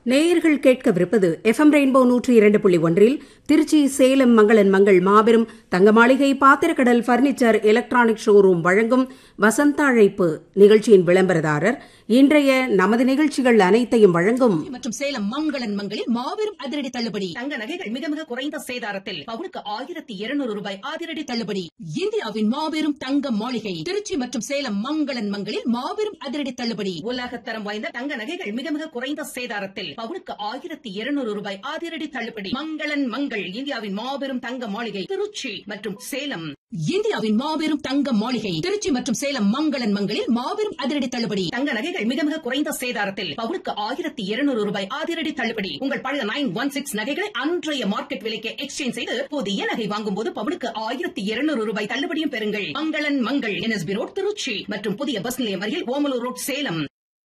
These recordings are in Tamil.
நேயர்கள் கேட்கவிருப்பது எஃப்எம் ரெயின்போ நூற்றி இரண்டு புள்ளி ஒன்றில் திருச்சி சேலம் மங்களன் மங்கள் மாபெரும் தங்க மாளிகை பாத்திரக்கடல் பர்னிச்சர் எலக்ட்ரானிக் ஷோரூம் வழங்கும் வசந்த அழைப்பு நிகழ்ச்சியின் விளம்பரதாரர் இன்றைய நமது நிகழ்ச்சிகள் அனைத்தையும் வழங்கும் மற்றும் சேலம் மங்களன் மங்களில் மாபெரும் அதிரடி தள்ளுபடி தங்க நகைகள் மிக மிக குறைந்த சேதாரத்தில் பவுனுக்கு ஆயிரத்தி இருநூறு ரூபாய் அதிரடி தள்ளுபடி இந்தியாவின் மாபெரும் தங்க மாளிகை திருச்சி மற்றும் சேலம் மங்களன் மங்களில் மாபெரும் அதிரடி தள்ளுபடி உலகத்தரம் வாய்ந்த தங்க நகைகள் மிக மிக குறைந்த சேதாரத்தில் பவுனுக்கு ஆயிரத்தி இருநூறு ரூபாய் அதிரடி தள்ளுபடி மங்களன் மங்கள் இந்தியாவின் மாபெரும் தங்க மாளிகை திருச்சி மற்றும் சேலம் இந்தியாவின் மாபெரும் தங்க மாளிகை திருச்சி மற்றும் சேலம் மங்களன் மங்களில் மாபெரும் அதிரடி தள்ளுபடி தங்க நகைகள் மிக மிக குறைந்த சேதாரத்தில் பவுனுக்கு ஆயிரத்தி இருநூறு ரூபாய் அதிரடி தள்ளுபடி உங்கள் பழைய நைன் ஒன் சிக்ஸ் நகைகளை அன்றைய மார்க்கெட் விலைக்கு எக்ஸ்சேஞ்ச் செய்து புதிய நகை வாங்கும் போது பவுனுக்கு ஆயிரத்தி இருநூறு ரூபாய் தள்ளுபடியும் பெறுங்கள் மங்களன் மங்கள் என்எஸ்பி ரோட் திருச்சி மற்றும் புதிய பஸ் நிலையம் அருகில் ஓமலூர் ரோட் சேலம்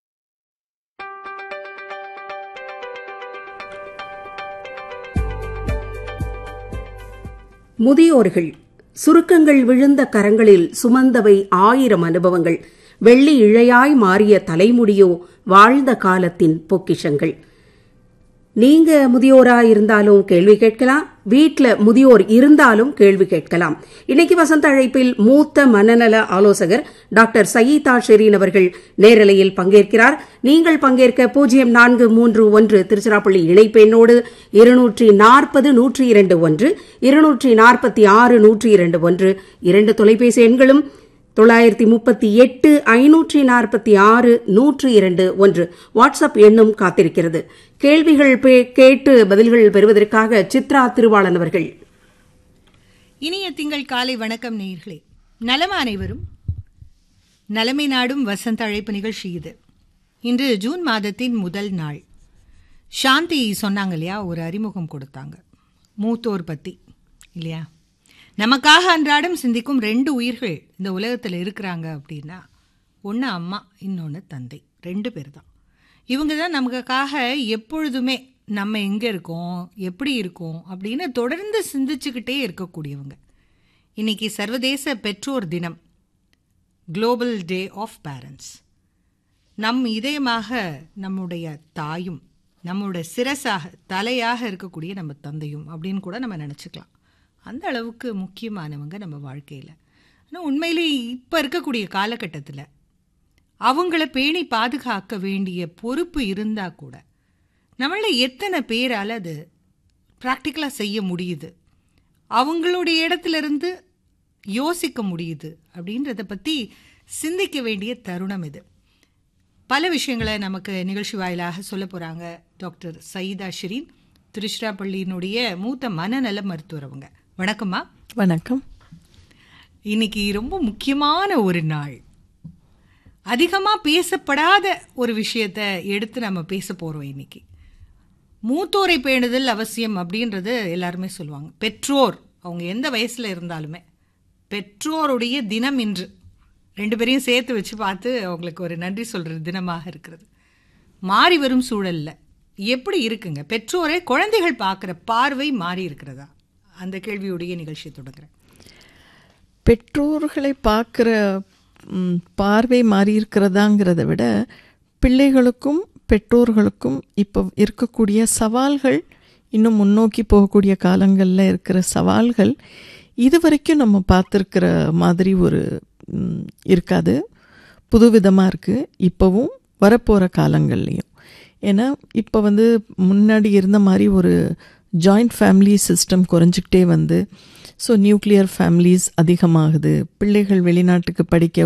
முதியோர்கள் சுருக்கங்கள் விழுந்த கரங்களில் சுமந்தவை ஆயிரம் அனுபவங்கள் வெள்ளி இழையாய் மாறிய தலைமுடியோ வாழ்ந்த காலத்தின் பொக்கிஷங்கள் நீங்க முதியோரா இருந்தாலும் கேள்வி கேட்கலாம் வீட்ல முதியோர் இருந்தாலும் கேள்வி கேட்கலாம் இன்னைக்கு வசந்த அழைப்பில் மூத்த மனநல ஆலோசகர் டாக்டர் சயீதா ஷெரீன் அவர்கள் நேரலையில் பங்கேற்கிறார் நீங்கள் பங்கேற்க பூஜ்ஜியம் நான்கு மூன்று ஒன்று திருச்சிராப்பள்ளி இணைப்பெண்ணோடு இருநூற்றி நாற்பது நூற்றி இரண்டு ஒன்று இருநூற்றி நாற்பத்தி ஆறு நூற்றி இரண்டு ஒன்று இரண்டு தொலைபேசி எண்களும் தொள்ளாயிரத்தி முப்பத்தி எட்டு ஐநூற்றி நாற்பத்தி ஆறு நூற்று இரண்டு ஒன்று வாட்ஸ்அப் எண்ணும் காத்திருக்கிறது கேள்விகள் கேட்டு பதில்கள் பெறுவதற்காக சித்ரா திருவாளன் அவர்கள் இனிய திங்கள் காலை வணக்கம் நேயர்களே நலமா அனைவரும் நலமை நாடும் வசந்த அழைப்பு நிகழ்ச்சி இது இன்று ஜூன் மாதத்தின் முதல் நாள் சாந்தி சொன்னாங்க இல்லையா ஒரு அறிமுகம் கொடுத்தாங்க மூத்தோர் பத்தி இல்லையா நமக்காக அன்றாடம் சிந்திக்கும் ரெண்டு உயிர்கள் இந்த உலகத்தில் இருக்கிறாங்க அப்படின்னா ஒன்று அம்மா இன்னொன்று தந்தை ரெண்டு பேர் தான் இவங்க தான் நமக்காக எப்பொழுதுமே நம்ம எங்கே இருக்கோம் எப்படி இருக்கோம் அப்படின்னு தொடர்ந்து சிந்திச்சுக்கிட்டே இருக்கக்கூடியவங்க இன்னைக்கு சர்வதேச பெற்றோர் தினம் குளோபல் டே ஆஃப் பேரண்ட்ஸ் நம் இதயமாக நம்முடைய தாயும் நம்முடைய சிரசாக தலையாக இருக்கக்கூடிய நம்ம தந்தையும் அப்படின்னு கூட நம்ம நினச்சிக்கலாம் அந்த அளவுக்கு முக்கியமானவங்க நம்ம வாழ்க்கையில் ஆனால் உண்மையிலே இப்போ இருக்கக்கூடிய காலகட்டத்தில் அவங்கள பேணி பாதுகாக்க வேண்டிய பொறுப்பு இருந்தால் கூட நம்மள எத்தனை பேரால் அது ப்ராக்டிக்கலாக செய்ய முடியுது அவங்களுடைய இடத்துல இருந்து யோசிக்க முடியுது அப்படின்றத பற்றி சிந்திக்க வேண்டிய தருணம் இது பல விஷயங்களை நமக்கு நிகழ்ச்சி வாயிலாக சொல்ல போகிறாங்க டாக்டர் சயீதா ஷிரீன் திருச்சிராப்பள்ளியினுடைய மூத்த மனநல மருத்துவர் அவங்க வணக்கம்மா வணக்கம் இன்னைக்கு ரொம்ப முக்கியமான ஒரு நாள் அதிகமாக பேசப்படாத ஒரு விஷயத்தை எடுத்து நம்ம பேச போகிறோம் இன்னைக்கு மூத்தோரை பேணுதல் அவசியம் அப்படின்றது எல்லாருமே சொல்லுவாங்க பெற்றோர் அவங்க எந்த வயசில் இருந்தாலுமே பெற்றோருடைய தினம் இன்று ரெண்டு பேரையும் சேர்த்து வச்சு பார்த்து அவங்களுக்கு ஒரு நன்றி சொல்கிற தினமாக இருக்கிறது மாறி வரும் சூழலில் எப்படி இருக்குங்க பெற்றோரை குழந்தைகள் பார்க்குற பார்வை மாறி இருக்கிறதா அந்த கேள்வியுடைய நிகழ்ச்சியை தொடங்குறேன் பெற்றோர்களை பார்க்குற பார்வை மாறி இருக்கிறதாங்கிறத விட பிள்ளைகளுக்கும் பெற்றோர்களுக்கும் இப்போ இருக்கக்கூடிய சவால்கள் இன்னும் முன்னோக்கி போகக்கூடிய காலங்களில் இருக்கிற சவால்கள் இது வரைக்கும் நம்ம பார்த்துருக்கிற மாதிரி ஒரு இருக்காது புதுவிதமாக இருக்குது இப்போவும் வரப்போகிற காலங்கள்லேயும் ஏன்னா இப்போ வந்து முன்னாடி இருந்த மாதிரி ஒரு ஜாயிண்ட் ஃபேமிலி சிஸ்டம் குறைஞ்சிக்கிட்டே வந்து ஸோ நியூக்ளியர் ஃபேமிலிஸ் அதிகமாகுது பிள்ளைகள் வெளிநாட்டுக்கு படிக்க